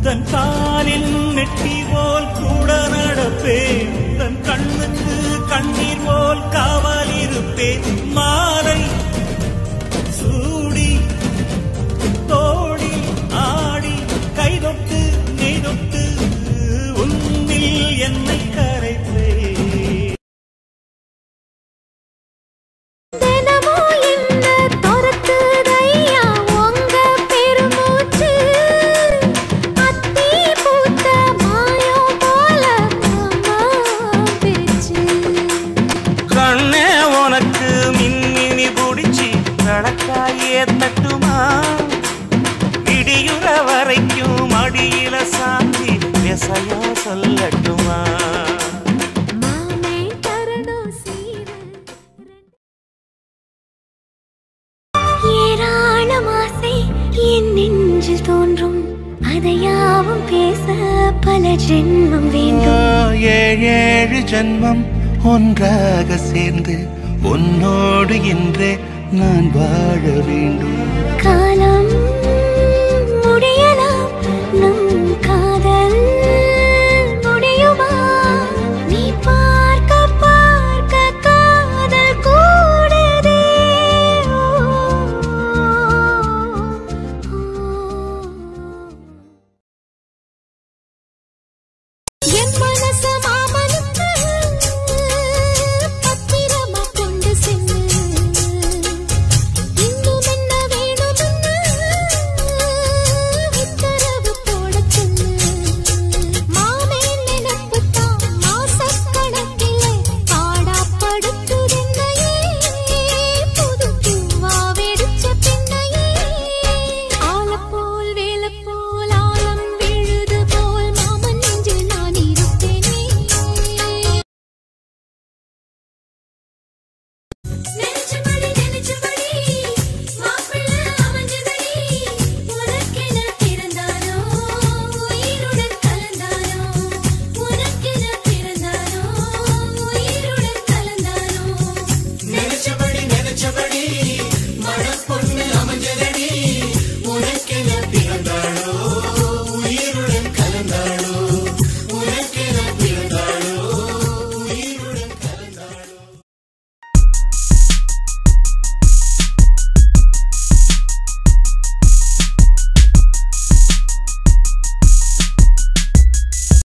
உந்தன் காலில் நெட்டி போல் கூட நடப்பேன் உந்தன் கண்ணுக்கு கண்ணீர் போல் காவல் இருப்பேன் மாலை சூடி தோடி ஆடி கைதொட்டு நெய்தொட்டு உன்னில் என்னை கரைப்பேன் தினமும் என்ன துரத்துதையா உங்க பெருமூச்சு அத்தி பூத்த மாயம் போல மாமா பேச்சு கண்ணே உனக்கு மின்மினி பிடிச்சி நடக்காயே தட்டுமா இடியுற வரைக்கும் அடியில சாந்தி விசையா சொல்லட்டுமா மாமே தரணும் சீரு ஏராளம் ஆசை என் நெஞ்சில் தோன்றும் அதையாவும் பேச பல ஜென்மம் வேண்டும் ஏழேழு ஜன்மம் ஒன்றாக சேர்ந்து உன்னோடு இன்றே நான் வாழ வேண்டும் காலம்